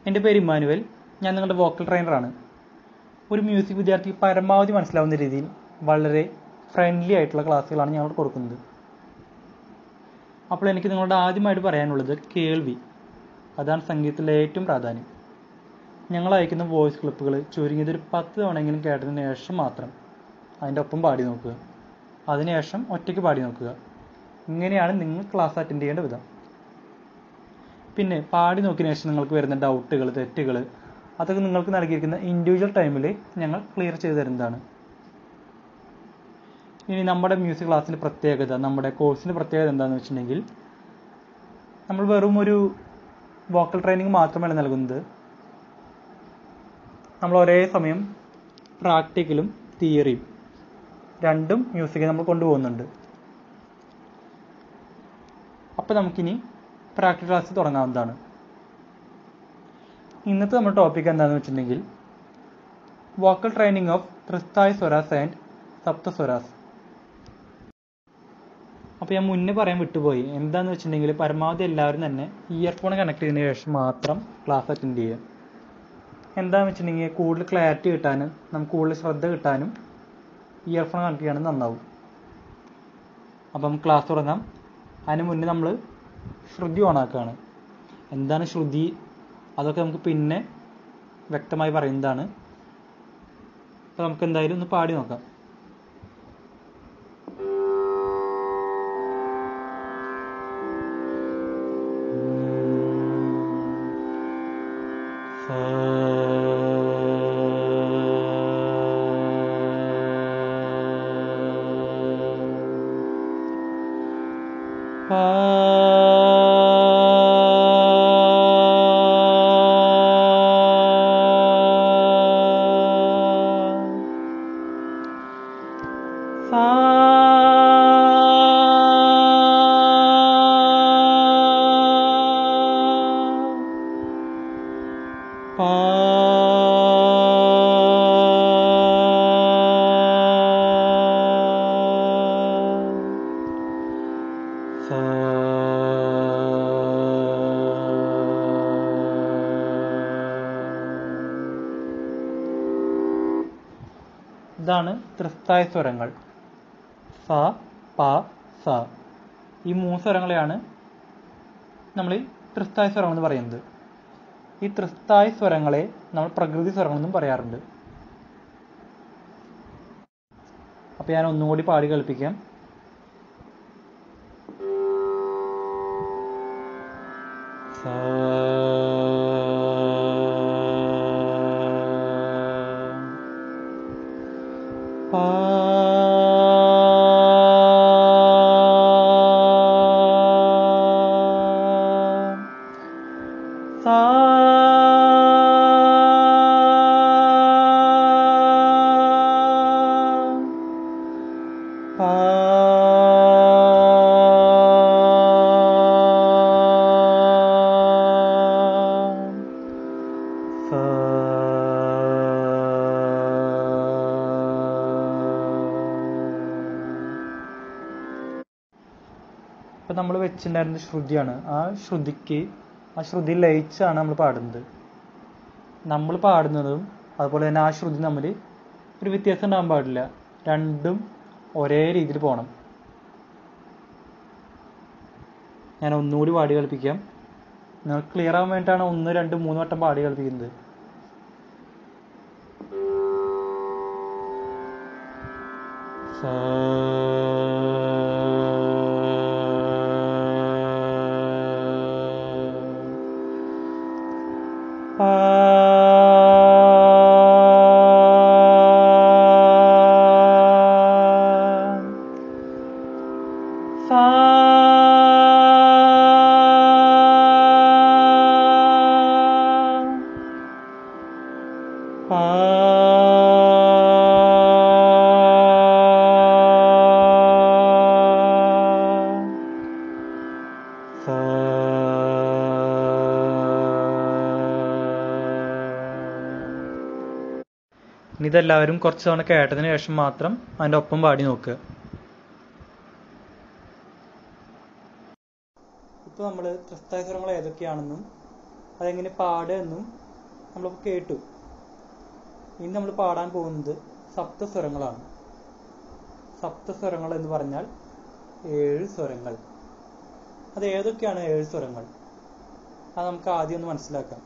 എൻ്റെ പേര് ഇമ്മാനുവൽ ഞാൻ നിങ്ങളുടെ വോക്കൽ ട്രെയിനറാണ് ഒരു മ്യൂസിക് വിദ്യാർത്ഥിക്ക് പരമാവധി മനസ്സിലാവുന്ന രീതിയിൽ വളരെ ഫ്രണ്ട്ലി ആയിട്ടുള്ള ക്ലാസ്സുകളാണ് ഞങ്ങൾ കൊടുക്കുന്നത് അപ്പോൾ എനിക്ക് നിങ്ങളോട് ആദ്യമായിട്ട് പറയാനുള്ളത് കേൾവി അതാണ് സംഗീതത്തിലെ ഏറ്റവും പ്രാധാന്യം ഞങ്ങൾ അയക്കുന്ന വോയിസ് ക്ലിപ്പുകൾ ചുരുങ്ങിയത് ഒരു പത്ത് തവണയെങ്കിലും കേട്ടതിന് ശേഷം മാത്രം അതിൻ്റെ ഒപ്പം പാടി നോക്കുക അതിനുശേഷം ഒറ്റയ്ക്ക് പാടി നോക്കുക ഇങ്ങനെയാണ് നിങ്ങൾ ക്ലാസ് അറ്റൻഡ് ചെയ്യേണ്ട വിധം പിന്നെ പാടി നോക്കിയതിന് ശേഷം നിങ്ങൾക്ക് വരുന്ന ഡൗട്ടുകൾ തെറ്റുകൾ അതൊക്കെ നിങ്ങൾക്ക് നൽകിയിരിക്കുന്ന ഇൻഡിവിജ്വൽ ടൈമിൽ ഞങ്ങൾ ക്ലിയർ ചെയ്ത് തരുന്നതാണ് ഇനി നമ്മുടെ മ്യൂസിക് ക്ലാസ്സിൻ്റെ പ്രത്യേകത നമ്മുടെ കോഴ്സിൻ്റെ പ്രത്യേകത എന്താണെന്ന് വെച്ചിട്ടുണ്ടെങ്കിൽ നമ്മൾ വെറും ഒരു വോക്കൽ ട്രെയിനിങ് മാത്രമല്ല നൽകുന്നത് നമ്മൾ ഒരേ സമയം പ്രാക്ടിക്കലും തിയറിയും രണ്ടും മ്യൂസിക്കിൽ നമ്മൾ കൊണ്ടുപോകുന്നുണ്ട് അപ്പോൾ നമുക്കിനി പ്രാക്ടിക്കൽ ക്ലാസ് തുടങ്ങാവുന്നതാണ് ഇന്നത്തെ നമ്മുടെ ടോപ്പിക് എന്താണെന്ന് വെച്ചിട്ടുണ്ടെങ്കിൽ വോക്കൽ ട്രെയിനിങ് ഓഫ് ത്രിസ്ഥായ് സ്വരാസ് ആൻഡ് സപ്തസ്വരാസ് അപ്പോൾ ഞാൻ മുന്നേ പറയാൻ വിട്ടുപോയി എന്താണെന്ന് വെച്ചിട്ടുണ്ടെങ്കിൽ പരമാവധി എല്ലാവരും തന്നെ ഇയർഫോൺ കണക്ട് ചെയ്തതിന് ശേഷം മാത്രം ക്ലാസ് അറ്റൻഡ് ചെയ്യുക എന്താണെന്ന് വെച്ചിട്ടുണ്ടെങ്കിൽ കൂടുതൽ ക്ലാരിറ്റി കിട്ടാനും നമുക്ക് കൂടുതൽ ശ്രദ്ധ കിട്ടാനും ഇയർഫോൺ കണക്ട് ചെയ്യുകയാണെങ്കിൽ നന്നാവും അപ്പം ക്ലാസ് തുടങ്ങാം അതിന് മുന്നേ നമ്മൾ ശ്രുതി ഓണാക്കുകയാണ് എന്താണ് ശ്രുതി അതൊക്കെ നമുക്ക് പിന്നെ വ്യക്തമായി പറയുന്നതാണ് അപ്പോൾ നമുക്ക് എന്തായാലും ഒന്ന് പാടി നോക്കാം ഇതാണ് ത്രിസ്ഥായ സ്വരങ്ങൾ സ പ സ ഈ മൂന്ന് സ്വരങ്ങളെയാണ് നമ്മൾ ഈ ത്രിസ്ഥായ സ്വരങ്ങൾ എന്ന് പറയുന്നത് ഈ ത്രിസ്ഥായ സ്വരങ്ങളെ നമ്മൾ പ്രകൃതി സ്വരങ്ങളെന്നും പറയാറുണ്ട് അപ്പൊ ഞാൻ ഒന്നുകൂടി പാടി കളിപ്പിക്കാം ഇപ്പൊ നമ്മൾ വെച്ചിട്ടുണ്ടായിരുന്ന ശ്രുതിയാണ് ആ ശ്രുതിക്ക് ആ ശ്രുതി ലയിച്ചാണ് നമ്മൾ പാടുന്നത് നമ്മൾ പാടുന്നതും അതുപോലെ തന്നെ ആ ശ്രുതി തമ്മിൽ ഒരു വ്യത്യാസം ഉണ്ടാകാൻ പാടില്ല രണ്ടും ഒരേ രീതിയിൽ പോകണം ഞാൻ ഒന്നുകൂടി പാടി കളിപ്പിക്കാം നിങ്ങൾ ക്ലിയർ ആവാൻ വേണ്ടിയിട്ടാണ് ഒന്ന് രണ്ട് മൂന്ന് വട്ടം പാടി കളിപ്പിക്കുന്നത് ഇനി ഇതെല്ലാവരും കുറച്ച് തവണ കേട്ടതിന് ശേഷം മാത്രം അതിൻ്റെ ഒപ്പം പാടി നോക്കുക ഇപ്പോൾ നമ്മൾ ത്രിസ്ഥായ സ്വരങ്ങൾ ഏതൊക്കെയാണെന്നും അതെങ്ങനെ പാടുക എന്നും നമ്മളിപ്പോൾ കേട്ടു ഇനി നമ്മൾ പാടാൻ പോകുന്നത് സപ്തസ്വരങ്ങളാണ് സപ്തസ്വരങ്ങൾ എന്ന് പറഞ്ഞാൽ ഏഴ് സ്വരങ്ങൾ അത് ഏതൊക്കെയാണ് ഏഴ് സ്വരങ്ങൾ അത് നമുക്ക് ആദ്യം ഒന്ന് മനസ്സിലാക്കാം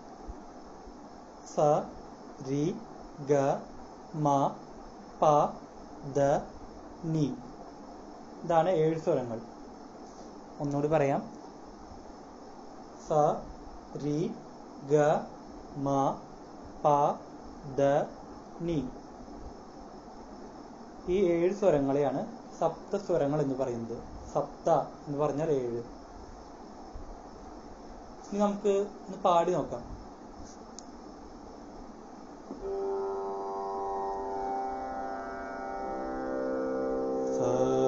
സ രി ഗ മ പ ദ നി ഇതാണ് ഏഴ് സ്വരങ്ങൾ ഒന്നുകൂടി പറയാം സ രി ഗ മ പ ദ നി ഈ ഏഴ് സ്വരങ്ങളെയാണ് സപ്തസ്വരങ്ങൾ എന്ന് പറയുന്നത് സപ്ത എന്ന് പറഞ്ഞാൽ ഏഴ് ഇനി നമുക്ക് ഒന്ന് പാടി നോക്കാം സ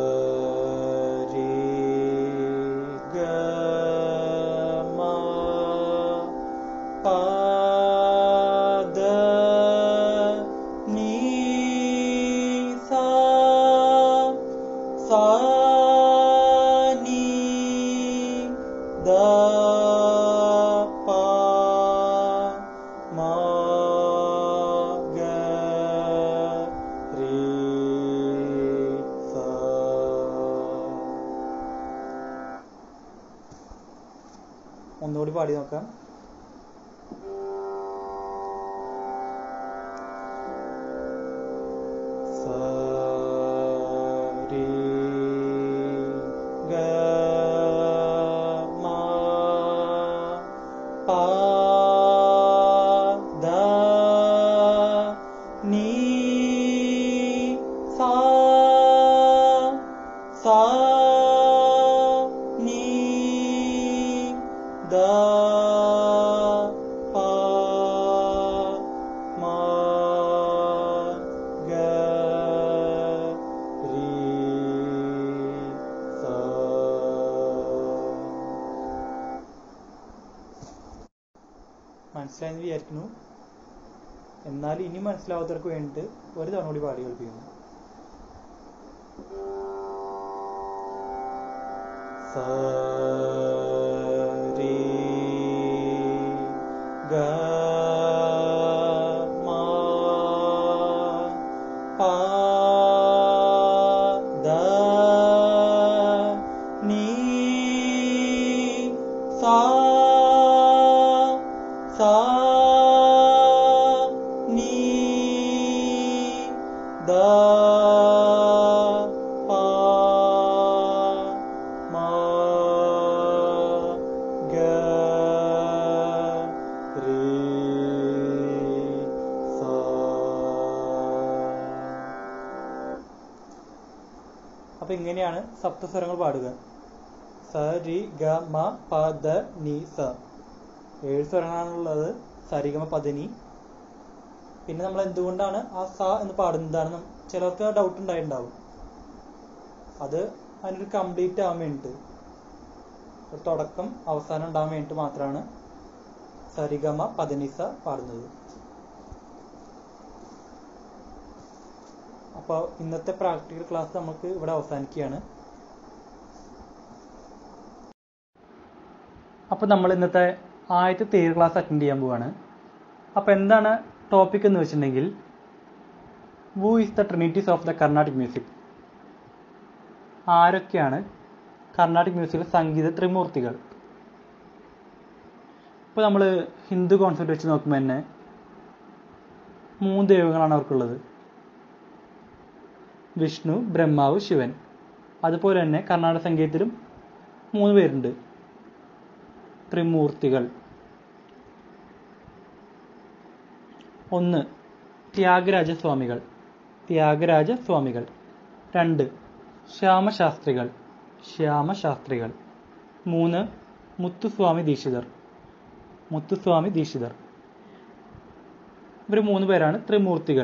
രി ഗ മ പ ദ നീ സ സ നീ ദ പ മ ഗ രി സ ഒന്നുകൂടി പാടി നോക്കാം സ രി ഗ മ പ ദ നീ സ സ നീ ദ പ മ ഗ രി സ മനസ്സിലായെന്ന് വിചാരിക്കുന്നു എന്നാൽ ഇനി മനസ്സിലാവാത്തവർക്ക് വേണ്ടിയിട്ട് ഒരു തവണ കൂടി പാടി കേൾപ്പിക്കുന്നു സ രി ഗ മ പ ദ നീ സ സ നീ ദ പ മ ഗ രി സ അപ്പൊ ഇങ്ങനെയാണ് സപ്തസ്വരങ്ങൾ പാടുക സ രി ഗ മ പ ദ നി സ ഏഴ് സ്വരങ്ങളാണുള്ളത് സരിഗമ പദനി പിന്നെ നമ്മൾ എന്തുകൊണ്ടാണ് ആ സ എന്ന് പാടുന്നതാണ് നം- ചിലർക്ക് ഡൗട്ട് ഉണ്ടായിട്ടുണ്ടാവും അത് അതിനൊരു കംപ്ലീറ്റ് ആവാൻ വേണ്ടിയിട്ട് ഒരു തുടക്കം അവസാനം ഉണ്ടാവാൻ വേണ്ടിയിട്ട് മാത്രമാണ് സരിഗമ പദനിസ പാടുന്നത് അപ്പോൾ ഇന്നത്തെ പ്രാക്ടിക്കൽ ക്ലാസ് നമുക്ക് ഇവിടെ അവസാനിക്കുകയാണ് അപ്പോൾ നമ്മൾ ഇന്നത്തെ ആദ്യത്തെ തിയറി ക്ലാസ് അറ്റൻഡ് ചെയ്യാൻ പോവാണ് അപ്പോൾ എന്താണ് ടോപ്പിക് എന്ന് വെച്ചിട്ടുണ്ടെങ്കിൽ who is the trinities of the Carnatic music ആരൊക്കെയാണ് കർണാട്ടിക് മ്യൂസിക്കിലെ സംഗീത ത്രിമൂർത്തികൾ ഇപ്പോൾ നമ്മൾ ഹിന്ദു കോൺസെപ്റ്റ് വെച്ച് നോക്കുമ്പോൾ തന്നെ മൂന്ന് ദൈവങ്ങളാണ് അവർക്കുള്ളത് വിഷ്ണു ബ്രഹ്മാവ് ശിവൻ അതുപോലെ തന്നെ കർണാടക സംഗീതത്തിലും മൂന്ന് പേരുണ്ട് ത്രിമൂർത്തികൾ ഒന്ന് ത്യാഗരാജ സ്വാമികൾ ത്യാഗരാജ സ്വാമികൾ രണ്ട് ശ്യാമശാസ്ത്രികൾ ശ്യാമശാസ്ത്രികൾ മൂന്ന് മുത്തുസ്വാമി ദീക്ഷിതർ മുത്തുസ്വാമി ദീക്ഷിതർ ഇവർ മൂന്ന് പേരാണ് ത്രിമൂർത്തികൾ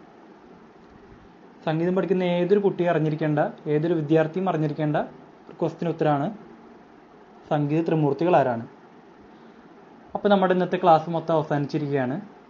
സംഗീതം പഠിക്കുന്ന ഏതൊരു കുട്ടിയും അറിഞ്ഞിരിക്കേണ്ട ഏതൊരു വിദ്യാർത്ഥിയും അറിഞ്ഞിരിക്കേണ്ട ഒരു ക്വസ്റ്റിന് ഉത്തരമാണ് സംഗീത ത്രിമൂർത്തികൾ ആരാണ് അപ്പോൾ നമ്മുടെ ഇന്നത്തെ ക്ലാസ് മൊത്തം അവസാനിച്ചിരിക്കുകയാണ്